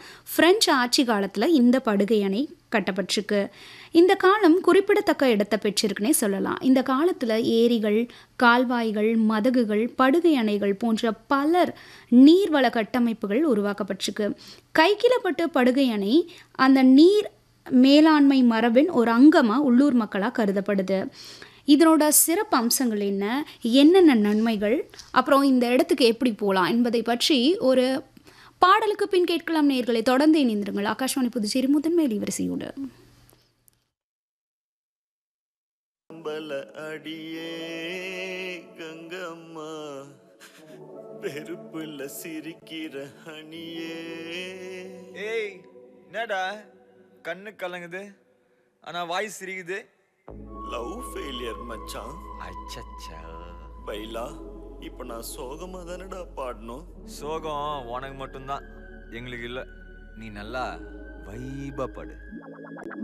French ஆட்சி காலத்தில் இந்த படுகை அணை கட்டப்பட்டிருக்கு இந்த காலம் குறிப்பிடத்தக்க இடத்தை பெற்றிருக்குன்னே சொல்லலாம் இந்த காலத்தில் ஏரிகள் கால்வாய்கள் மதகுகள் படுகை அணைகள் போன்ற பலர் நீர்வள கட்டமைப்புகள் உருவாக்கப்பட்டிருக்கு கைக்கிலப்பட்டு படுகை அணை அந்த நீர் மேலாண்மை மரபின் ஒரு அங்கமாக உள்ளூர் மக்களாக கருதப்படுது இதனோட சிறப்பு அம்சங்கள் என்ன என்னென்ன நன்மைகள் அப்புறம் இந்த இடத்துக்கு எப்படி போகலாம் என்பதை பற்றி ஒரு பாடலுக்கு பின் கேட்கலாம் நேர்களை தொடர்ந்து இணைந்திருங்கள் ஆகாஷ்வாணி புதுச்சேரி முதன்மை வரிசையோடு அம்பல அடியே கங்கம்மா பெருப்புல சிரிக்கிற அணியே ஏய் என்னடா கண்ணு கலங்குது ஆனா வாய் சிரிக்குது லவ் ஃபெயிலியர் மச்சான் அச்சச்சா பைலா இப்ப நான் சோகமா தானடா பாடணும் சோகம் உனக்கு மட்டும்தான் எங்களுக்கு இல்ல நீ நல்லா வைபா படு